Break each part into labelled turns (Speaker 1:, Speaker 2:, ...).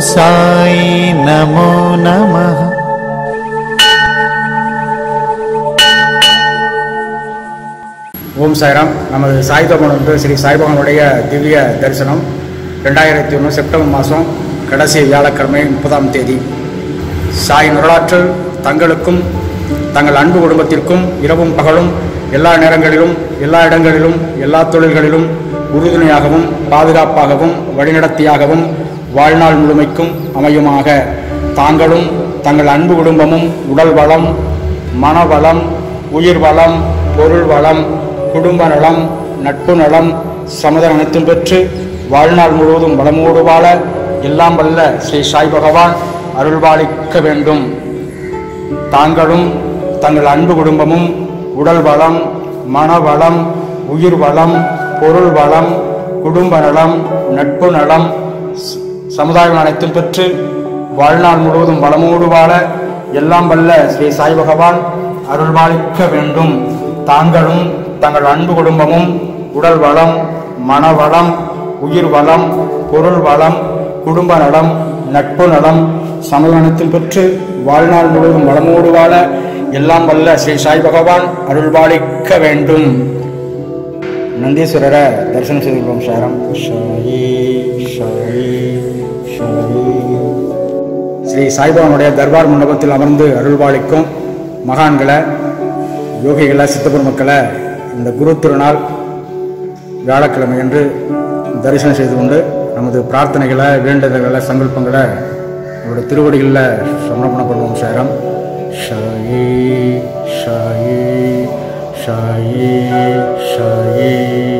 Speaker 1: சாய் நமோ நமः
Speaker 2: ஓம் சாய்ராம் நமது சாய்தபவன் வந்து ஸ்ரீ சாய்பகவனுடைய திவ்ய தரிசனம் ரெண்டாயிரத்தி ஒன்று செப்டம்பர் மாதம் கடைசி வியாழக்கிழமை முப்பதாம் தேதி சாய் நுரலாற்றல் தங்களுக்கும் தங்கள் அன்பு குடும்பத்திற்கும் இரவும் பகலும் எல்லா நேரங்களிலும் எல்லா இடங்களிலும் எல்லா தொழில்களிலும் உறுதுணையாகவும் பாதுகாப்பாகவும் வழிநடத்தியாகவும் வாழ்நாள் முழுமைக்கும் அமையுமாக தாங்களும் தங்கள் அன்பு குடும்பமும் உடல் வளம் மனவளம் உயிர் வளம் பொருள் வளம் குடும்ப நலம் நட்பு நலம் சமுதாய அனைத்தும் பெற்று வாழ்நாள் முழுவதும் வளமோடு வாழ எல்லாம் வல்ல ஸ்ரீ சாய் பகவான் அருள்பாலிக்க வேண்டும் தாங்களும் தங்கள் அன்பு குடும்பமும் உடல் வளம் மனவளம் உயிர் வளம் பொருள் வளம் குடும்ப நலம் நட்பு நலம் ச- சமுதாயம் அனைத்தும் பெற்று வாழ்நாள் முழுவதும் வளமோடு வாழ எல்லாம் வல்ல ஸ்ரீ சாய் பகவான் அருள்பாலிக்க வேண்டும் தாங்களும் தங்கள் அன்பு குடும்பமும் உடல் வளம் மனவளம் உயிர் வளம் பொருள் வளம் குடும்ப நலம் நட்பு நலம் சமூகத்தில் பெற்று வாழ்நாள் முழுவதும் வளமோடு வாழ எல்லாம் வல்ல ஸ்ரீ சாய் பகவான் அருள்பாலிக்க வேண்டும் நந்தீஸ்வரரை தரிசனம் செய்துள்ளோம் சாரம் ஷாயி ஷாயி ஷாயி ஸ்ரீ சாய்பாபாவுடைய தர்பார் மண்டபத்தில் அமர்ந்து அருள்பாலிக்கும் மகான்களை யோகிகளை சித்தப்பூர் மக்களை இந்த குரு திருநாள் வியாழக்கிழமை என்று தரிசனம் செய்து கொண்டு நமது பிரார்த்தனைகளை வேண்டுதல்களை சங்கல்பங்களை நம்முடைய திருவடிகளில் சமர்ப்பணப்படுவோம் சேரம் ஷாயி ஷாயி ஷாயி ஷாயி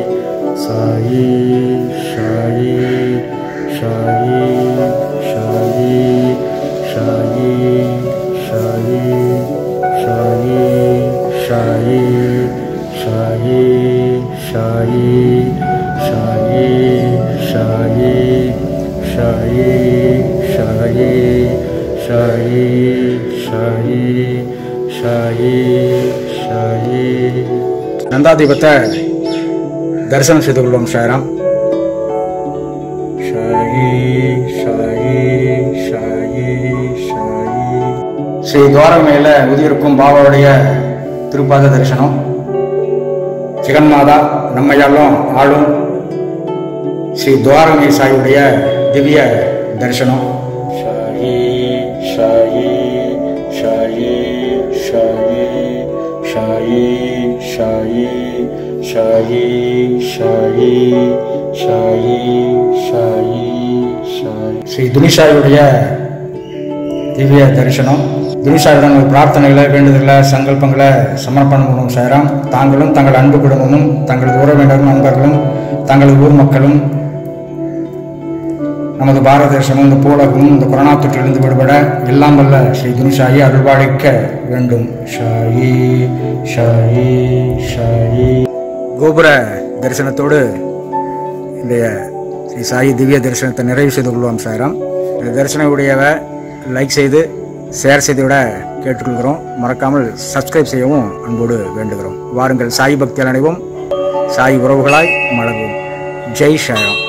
Speaker 2: சாயி ஷாயி ஷாயி ஷாயி ஷாயி ஷாயி ஷாயி ஷாயி ஷாயி ஷாயி ஷாயி ஷாயி ஷாயி ஷாயி ஷாயி ஷாயி ஷாயி ஷாயி நந்தாதீபத்தை தரிசனம் செய்து கொள்வோம் சாராம் ஷாயி ஷாயி ஷாயி ஷாயி ஸ்ரீ துவாரமையில உதியிருக்கும் பாபாவுடைய திருப்பாத தரிசனம் ஜெகன்மாதா நம்மையாலும் ஆளும் ஸ்ரீ துவாரமை சாயுடைய திவ்ய தரிசனம் ஷாயி ஷாயி ஷாயி ஷாயி ஷாயி ஷாயி ஷாயி ஷாயி ஷாயி ஷாயி ஷாயி ஸ்ரீ துனிஷாயுடைய திவ்ய தரிசனம் துனிஷாயுடன் ஒரு பிரார்த்தனைகளை வேண்டுதல்களை சங்கல்பங்களை சமர்ப்பணம் பண்ணும் சேரம் தாங்களும் தங்கள் அன்பு குடும்பமும் தங்களது உறவினரும் நண்பர்களும் தங்களது ஊர் மக்களும் நமது பாரத தேசமும் இந்த பூலகமும் இந்த கொரோனா தொற்றிலிருந்து விடுபட எல்லாம் வல்ல ஸ்ரீ துனிஷாயி அருள்பாலிக்க வேண்டும் ஷாயி ஷாயி ஷாயி கோபுர தரிசனத்தோடு இன்றைய ஸ்ரீ சாயி திவ்ய தரிசனத்தை நிறைவு செய்து கொள்வோம் சாரம் இந்த தரிசனவுடையவ லைக் செய்து ஷேர் செய்துவிட கேட்டுக்கொள்கிறோம் மறக்காமல் சப்ஸ்கிரைப் செய்யவும் அன்போடு வேண்டுகிறோம் வாருங்கள் சாய் பக்தியால் அனைவோம் சாய் உறவுகளாய் மலர்வோம் ஜெய் ஷாராம்